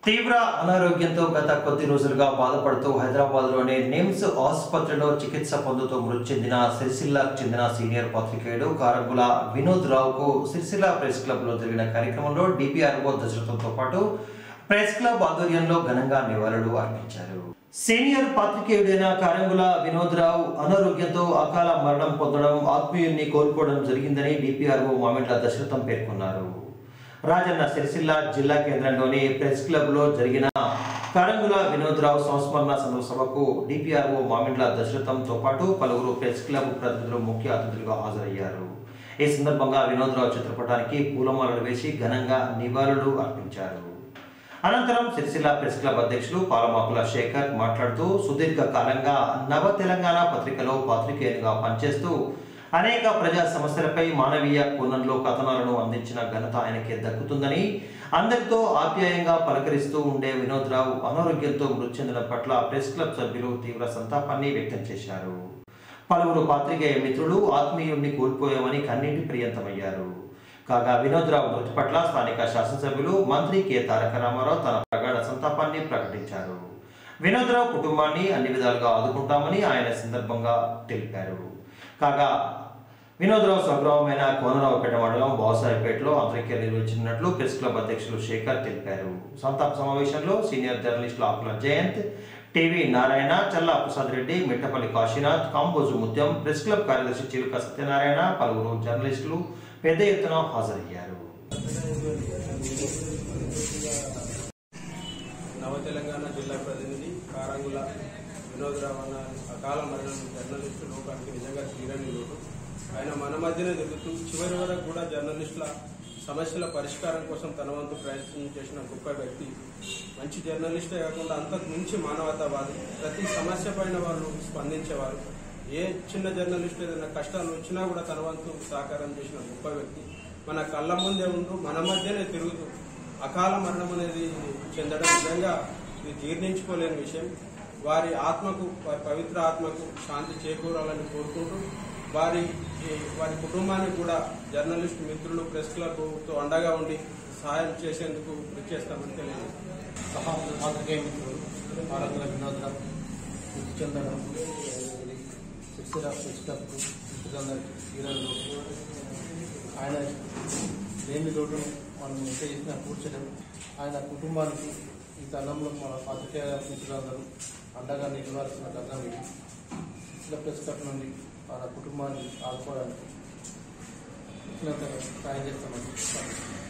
తీవ్ర అనారోగ్యంతో గత కొద్ది రోజులుగా బాధపడుతూ హైదరాబాద్లోని నిమ్స్ ఆసుపత్రిలో చికిత్స పొందుతూ మృతి చెందిన సిరిసిల్లాకు చెందిన సీనియర్ పత్రికేయుడు కారంగుల వినోద్ రావుకు సిరిసిల్ల ప్రెస్ క్లబ్లో జరిగిన కార్యక్రమంలో డిపిఆర్ఓ దశరథంతో పాటు ప్రెస్ క్లబ్ ఆధ్వర్యంలో ఘనంగా నివాళులు అర్పించారు సీనియర్ పాత్రికేయుడైన కారంగుల వినోద్ రావు అనారోగ్యంతో అకాల మరణం పొందడం ఆత్మీయుల్ని కోల్పోవడం జరిగిందని డిపిఆర్ఓ మామిట్ల దశరథం పేర్కొన్నారు రాజన్న సిరిసిల్ల జిల్లా కేంద్రంలోని ప్రెస్ క్లబ్ లో జరిగిన కారంగుల వినోద్రావు సంస్మరణ సభ- సభకు డిపిఆర్ఓ మామిండ్ల దశరథంతో పాటు పలువురు ప్రెస్ క్లబ్ ప్రతినిధులు ముఖ్య అతిథులుగా హాజరయ్యారు ఈ సందర్భంగా వినోద్రావు చిత్రపటానికి పూలమాలలు వేసి ఘనంగా నివాళులు అర్పించారు అనంతరం సిరిసిల్ల ప్రెస్ క్లబ్ అధ్యక్షులు పాలమాకుల శేఖర్ మాట్లాడుతూ సుదీర్ఘ కాలంగా నవ తెలంగాణ పత్రికలో పాత్రికేయునిగా పనిచేస్తూ అనేక ప్రజా సమస్యలపై మానవీయ కోణంలో కథనాలను అందించిన ఘనత ఆయనకే దక్కుతుందని అందరితో ఆప్యాయంగా పలకరిస్తూ ఉండే వినోద్ రావు అనారోగ్యంతో మృతి చెందడం పట్ల ప్రెస్ క్లబ్ సభ్యులు తీవ్ర సంతాపాన్ని వ్యక్తం చేశారు పలువురు పాత్రికేయ మిత్రులు ఆత్మీయుణ్ణి కోల్పోయామని కన్నీటి ప్రియంతమయ్యారు కాగా వినోద్రావు మృతి పట్ల స్థానిక శాసనసభ్యులు మంత్రి కె తారక రామారావు తన ప్రగాఢ సంతాపాన్ని ప్రకటించారు వినోద్రావు కుటుంబాన్ని అన్ని విధాలుగా ఆదుకుంటామని ఆయన సందర్భంగా తెలిపారు కాగా వినోద్రావు స్వగ్రామమైన కోనరావుపేట మండలం బాసాయిపేటలో అంతరిక్య నిర్వహించినట్లు ప్రెస్ క్లబ్ అధ్యక్షులు శేఖర్ తెలిపారు సంతాప సమావేశంలో సీనియర్ జర్నలిస్టులు Akula Jayanth TV Narayana Challa Prasad Reddy Mittapalli Kashinath Kamboju Mutyam press club కార్యదర్శి చిలుక సత్యనారాయణ పలువురు జర్నలిస్టులు పెద్ద ఎత్తున హాజరయ్యారు నవ తెలంగాణ జిల్లా ప్రతినిధి కారంగుల వినోదరావు అన్న అకాల మరణం జర్నలిస్టు లోకానికి నిజంగా తీరని లోటు ఆయన మన మధ్యనే తిరుగుతూ చివరి వరకు కూడా జర్నలిస్టుల సమస్యల పరిష్కారం కోసం తన వంతు ప్రయత్నం చేసిన గొప్ప వ్యక్తి మంచి జర్నలిస్టే కాకుండా అంతకు మించి మానవతావాది ప్రతి సమస్య పైన వాళ్ళు స్పందించేవారు ఏ చిన్న జర్నలిస్ట్ ఏదైనా కష్టాలు వచ్చినా కూడా తన వంతు సహకారం చేసిన గొప్ప వ్యక్తి మన కళ్ళ ముందే ఉంటూ మన మధ్యనే తిరుగుతూ అకాల మరణం అనేది చెందడం నిజంగా ఇది జీర్ణించుకోలేని విషయం వారి ఆత్మకు వారి పవిత్ర ఆత్మకు శాంతి చేకూరాలని కోరుకుంటూ వారి ఈ వారి కుటుంబానికి కూడా జర్నలిస్ట్ మిత్రులు ప్రెస్ క్లబ్తో అండగా ఉండి సహాయం చేసేందుకు కృషి చేస్తామని తెలియదు సహా పాత్రికేయ మిత్రులు ఆరంగుల వినోదం మృతి చెందడం ఇది సిరిసిల్ల ప్రెస్ క్లబ్కు మిత్రులందరికీ ఈరోజు ఆయన లేని లోటు మనం ఎంత చేసినా కూర్చడం ఆయన కుటుంబానికి ఈ తరుణంలో మన పాత్రికేయ మిత్రులందరూ అండగా నిలవాల్సిన తరుణం ఇది సిరిసిల్ల ప్రెస్ క్లబ్ నుండి వాళ్ళ కుటుంబాన్ని ఆదుకోవడానికి ఇచ్చినంత సాయం చేస్తామని